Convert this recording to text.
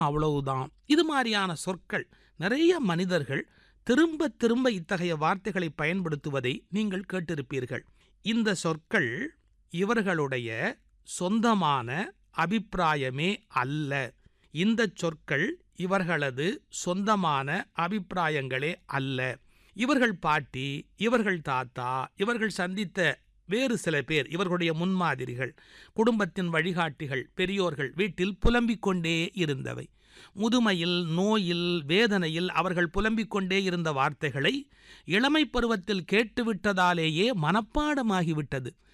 அவ்வளவுதான் இது மாதிரியான சொற்கள் நிறைய மனிதர்கள் திரும்ப திரும்ப இத்தகைய வார்த்தைகளை பயன்படுத்துவதை நீங்கள் கேட்டிருப்பீர்கள் இந்த சொற்கள் இவர்களுடைய சொந்தமான அபிப்பிராயமே அல்ல இந்த சொற்கள் இவர்களது சொந்தமான அபிப்பிராயங்களே அல்ல இவர்கள் பாட்டி இவர்கள் தாத்தா இவர்கள் சந்தித்த வேறு சில பேர் இவர்களுடைய முன்மாதிரிகள் குடும்பத்தின் வழிகாட்டிகள் பெரியோர்கள் வீட்டில் புலம்பிக் கொண்டே இருந்தவை முதுமையில் நோயில் வேதனையில் அவர்கள் புலம்பிக் கொண்டே இருந்த வார்த்தைகளை இளமை பருவத்தில் கேட்டுவிட்டதாலேயே மனப்பாடமாகிவிட்டது